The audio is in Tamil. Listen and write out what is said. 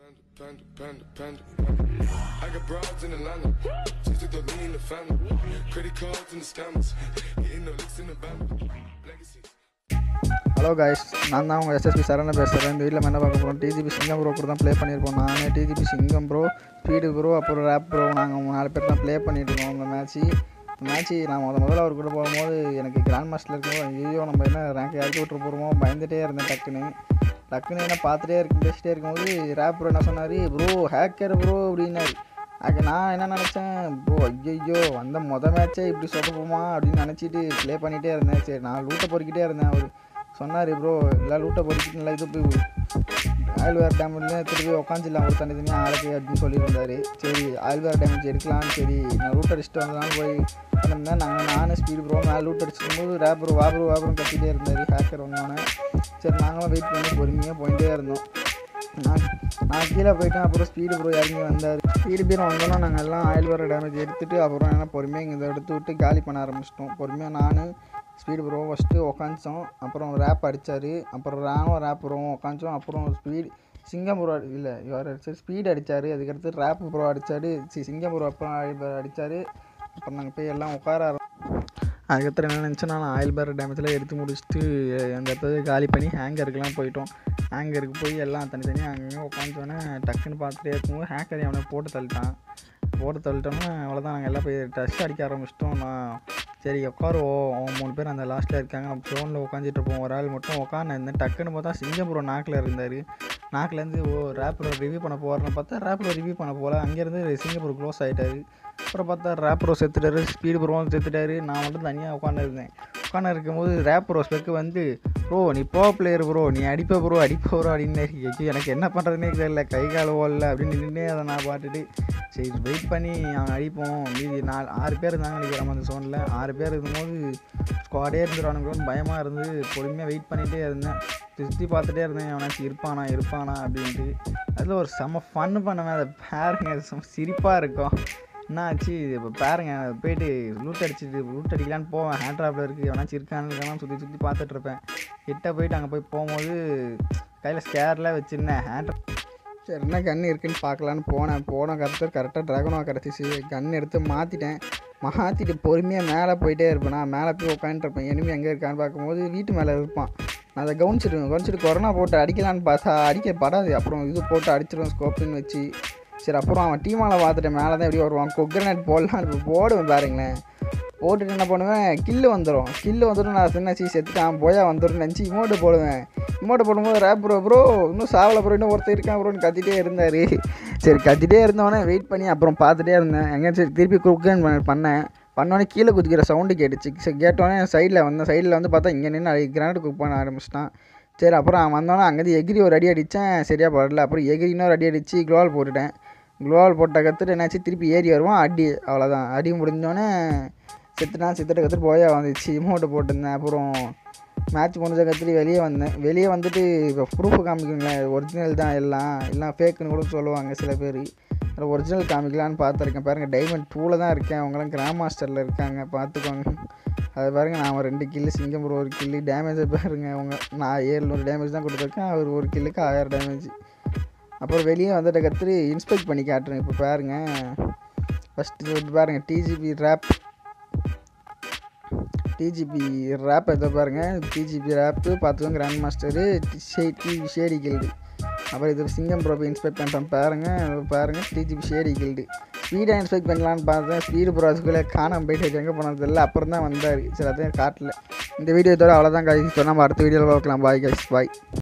Panda, panda, panda, panda. I got broads in Atlanta. Just took the lean in the family. Credit cards and the scammers. Hitting the licks in the band. Legacies. Hello guys நான் தான் உங்கள் எஸ்எஸ்பி சரண பேசுகிறேன் இந்த வீட்டில் என்ன பார்க்க போகிறோம் டிஜிபி சிங்கம் ப்ரோ கூட தான் ப்ளே பண்ணியிருப்போம் நான் DGP Singam bro speed bro அப்புறம் ரேப் ப்ரோ நாங்கள் மூணு நாலு பேர் தான் ப்ளே பண்ணிட்டு இருக்கோம் இந்த மேட்ச்சு மேட்ச்சு நான் முத முதல்ல அவர் கூட போகும்போது எனக்கு கிராண்ட் மாஸ்டர் இருக்கும்போது ஐயோ நம்ம என்ன ரேங்க் இறக்கி விட்டு போகிறோமோ பயந்துட்டே இருந்தேன் டக்குன்னு டக்குன்னு என்ன பார்த்துட்டே இருக்கு பேசிட்டே இருக்கும்போது ரேப் ப்ரோ என்ன சொன்னார் ப்ரோ ஹேக்கர் ப்ரோ அப்படின்னாரு அது நான் என்ன நினச்சேன் ப்ரோ ஐயோ வந்த மொதல் மேட்ச்சே இப்படி சொதப்புமா அப்படின்னு நினச்சிட்டு ப்ளே பண்ணிகிட்டே இருந்தேன் சரி நான் லூட்டை பொறுக்கிட்டே இருந்தேன் அவர் சொன்னார் ப்ரோ எல்லாம் லூட்டை பொறுக்கிட்டு நல்லா இது போய் ஆயில்வேர் டேமேஜ்லேயே திருப்பி உட்காந்துலாம் ஒரு தனி தனியாக ஆளுக்கு அப்படின்னு சொல்லியிருந்தாரு சரி ஆயில்வேர் டேமேஜ் எடுக்கலாம் சரி நான் லூட் அடிச்சுட்டு வந்ததால போய் இருந்தேன் நாங்கள் நானும் ஸ்பீடு ப்ரோ மேலே லூட் அடிச்சிருக்கும் போது ரேப்பர் வாபர் வாபரும் கத்திட்டே இருந்தார் ஹேக்கர் வந்தோடனே சரி நாங்களும் வெயிட் பண்ணி பொறுமையாக போயிட்டே இருந்தோம் நான் நான் கீழே போயிட்டேன் அப்புறம் ஸ்பீடு ப்ரோ இறங்கி வந்தார் ஸ்பீடு பீரோ வந்தோன்னா நாங்கள் எல்லாம் ஆயில் வர டேமேஜ் எடுத்துகிட்டு அப்புறம் என்ன பொறுமையாக இங்கே எடுத்து விட்டு காலி பண்ண ஆரம்பிச்சிட்டோம் பொறுமையாக நான் ஸ்பீடு ப்ரோ ஃபஸ்ட்டு உக்காந்துச்சோம் அப்புறம் ரேப் அடித்தார் அப்புறம் ராணும் ரேப் ப்ரோவும் உக்காந்துச்சோம் அப்புறம் ஸ்பீடு சிங்கம் ப்ரோ இல்லை இவர் அடிச்சார் ஸ்பீடு அடித்தார் அதுக்கடுத்து ரேப் ப்ரோ அடித்தார் சி சிங்கம் ப்ரோ அப்புறம் அடித்தார் அப்புறம் நாங்கள் போய் எல்லாம் உட்கார ஆரம்பி அதுக்கப்புறம் என்ன நினச்சேன் நான் ஆயில் பேர் டேமேஜ்லாம் எடுத்து முடிச்சுட்டு அந்த இடத்துல காலி பண்ணி ஹேங்கருக்குலாம் போயிட்டோம் ஹேங்கருக்கு போய் எல்லாம் தனித்தனியாக அங்கங்கே உட்காந்துச்சோன்னே டக்குன்னு பார்த்துட்டே இருக்கும்போது ஹேக்கர் அவனை போட்டு தள்ளிட்டான் போட்டு தள்ளிட்டோன்னா அவ்வளோதான் நாங்கள் எல்லாம் போய் டஸ்ட் அடிக்க ஆரம்பிச்சிட்டோம் நான் சரி உட்காருவோம் அவங்க மூணு பேர் அந்த லாஸ்ட்டில் இருக்காங்க நம்ம ஃபோனில் உட்காந்துட்டு இருப்போம் ஒரு ஆள் மட்டும் உட்காந்து இருந்தேன் டக்குன்னு பார்த்தா சிங்கப்பூரம் நாக்கில் இருந்தார் நாக்கிலேருந்து ஓ ரேப்பரை ரிவ்யூ பண்ண போகிறேன்னு பார்த்தா ரேப்பரை ரிவ்யூ பண்ண போகல அங்கேருந்து சிங்கப்பூர் க்ளோஸ் ஆகிட்டாரு அப்புறம் பார்த்தா ரேப்ரோ செத்துட்டாரு ஸ்பீடு ப்ரோவும் செத்துட்டாரு நான் மட்டும் தனியாக உட்காந்துருந்தேன் உட்காந்து இருக்கும்போது ரேப்ரோ ஸ்பெக்கு வந்து ப்ரோ நீ போ பிளேயர் ப்ரோ நீ அடிப்ப ப்ரோ அடிப்ப ப்ரோ அப்படின்னு ஐயோ எனக்கு என்ன பண்ணுறதுனே தெரியல கை கால் ஓடல அப்படின்னு நின்றுனே அதை நான் பார்த்துட்டு சரி வெயிட் பண்ணி அவன் அடிப்போம் மீதி நாலு ஆறு பேர் இருந்தாங்க நினைக்கிறோம் அந்த சோனில் ஆறு பேர் இருக்கும்போது ஸ்குவாடே இருந்துருவானுங்களோன்னு பயமாக இருந்து பொறுமையாக வெயிட் பண்ணிகிட்டே இருந்தேன் சுற்றி பார்த்துட்டே இருந்தேன் அவனாச்சும் இருப்பானா இருப்பானா அப்படின்ட்டு அதில் ஒரு செம்ம ஃபன் பண்ணுவேன் அதை பாருங்க செம்ம சிரிப்பாக இருக்கும் என்ன ஆச்சு இப்போ பாருங்க போயிட்டு லூட் அடிச்சுட்டு லூட் அடிக்கலான்னு போவேன் ஹேண்ட் ட்ராப்பில் இருக்குது எவனாச்சும் இருக்கான்னு இருக்கான்னு சுற்றி சுற்றி பார்த்துட்டு இருப்பேன் கிட்ட போயிட்டு அங்கே போய் போகும்போது கையில் ஸ்கேர்லாம் வச்சுருந்தேன் ஹேண்ட் சரி என்ன கன் இருக்குன்னு பார்க்கலான்னு போனேன் போன கரெக்டாக கரெக்டாக ட்ராகனோ கிடச்சிச்சு கன் எடுத்து மாற்றிட்டேன் மாற்றிட்டு பொறுமையாக மேலே போயிட்டே இருப்பேன் நான் மேலே போய் உட்காந்துருப்பேன் எனிமி எங்கே இருக்கான்னு பார்க்கும்போது வீட்டு மேலே இருப்பான் நான் அதை கவனிச்சிடுவேன் கவனிச்சிட்டு கொரோனா போட்டு அடிக்கலான்னு பார்த்தா அடிக்க படாது அப்புறம் இது போட்டு அடிச்சிடுவேன் ஸ்கோப்புன்னு வச்சு சரி அப்புறம் அவன் டீமால் பார்த்துட்டேன் மேலே தான் எப்படி வருவான் கொக்கரநட் போடலாம் இப்போ போடுவேன் பாருங்களேன் போட்டுட்டு என்ன பண்ணுவேன் கில்லு வந்துடும் கில்லு வந்துடும் நான் சின்னச்சி செத்துட்டான் போயா வந்துடும் நினச்சி இமோட்டு போடுவேன் இமோட்டு போடும்போது ரேப் ப்ரோ ப்ரோ இன்னும் சாவல ப்ரோ இன்னும் ஒருத்தர் இருக்கான் ப்ரோன்னு கத்திட்டே இருந்தார் சரி கத்திட்டே இருந்தவொடனே வெயிட் பண்ணி அப்புறம் பார்த்துட்டே இருந்தேன் எங்கே சரி திருப்பி குக்கன் பண்ணேன் பண்ணோடனே கீழே குதிக்கிற சவுண்டு கேட்டுச்சு சரி கேட்டோடனே சைடில் வந்தேன் சைடில் வந்து பார்த்தா இங்கே நின்று கிராண்ட் குக் பண்ண ஆரம்பிச்சிட்டான் சரி அப்புறம் அவன் வந்தோன்னே அங்கேருந்து எகிரி ஒரு அடி அடித்தேன் சரியாக படல அப்புறம் எகிரி இன்னொரு அடி அடித்து குளோவால் போட்டுட்டேன் குளோவால் போட்ட கற்றுட்டு என்னாச்சு திருப்பி ஏறி வருவான் அடி அவ்வளோதான் அடி முடிஞ்சோடனே செத்துட்டான் செத்துட்டு கற்றுட்டு போயா வந்துச்சு இமோட்டு போட்டிருந்தேன் அப்புறம் மேட்ச் முடிஞ்ச கற்றுட்டு வெளியே வந்தேன் வெளியே வந்துட்டு இப்போ ப்ரூஃப் காமிக்கணுங்களேன் ஒரிஜினல் தான் எல்லாம் எல்லாம் ஃபேக்குன்னு கூட சொல்லுவாங்க சில பேர் அதில் ஒரிஜினல் காமிக்கலான்னு பார்த்துருக்கேன் பாருங்கள் டைமண்ட் டூவில் தான் இருக்கேன் அவங்களாம் கிராண்ட் மாஸ்டரில் இருக்காங்க பார்த்துக்கோங்க அதை பாருங்கள் நான் ஒரு ரெண்டு கில்லு சிங்கப்பூர் ஒரு கில்லு டேமேஜை பாருங்கள் அவங்க நான் ஏழ்நூறு டேமேஜ் தான் கொடுத்துருக்கேன் அவர் ஒரு கில்லுக்கு ஆயிரம் டேமேஜ் அப்புறம் வெளியே வந்துட்ட கற்றுட்டு இன்ஸ்பெக்ட் பண்ணி காட்டுறேன் இப்போ பாருங்கள் ஃபஸ்ட்டு பாருங்கள் டிஜிபி ரேப் டிஜிபி ரேப் எதை பாருங்கள் டிஜிபி ரேப்பு பார்த்துக்கோங்க grand master TV shady guild அப்புறம் இது சிங்கம் ப்ரோ இன்ஸ்பெக்ட் பண்ணுறேன் பாருங்கள் பாருங்கள் டிஜிபி ஷேடி கில்டு ஸ்பீடாக இன்ஸ்பெக்ட் பண்ணலான்னு பார்த்தேன் ஸ்பீடு ப்ரோ அதுக்குள்ளே காணாமல் போயிட்டு எங்கே போனது இல்லை அப்புறம் தான் வந்தார் சரி அதான் காட்டல இந்த வீடியோ இதோட அவ்வளோதான் காய்ச்சி சொன்னால் நம்ம அடுத்த வீடியோவில் பார்க்கலாம் பாய் காய்ச்சி பாய்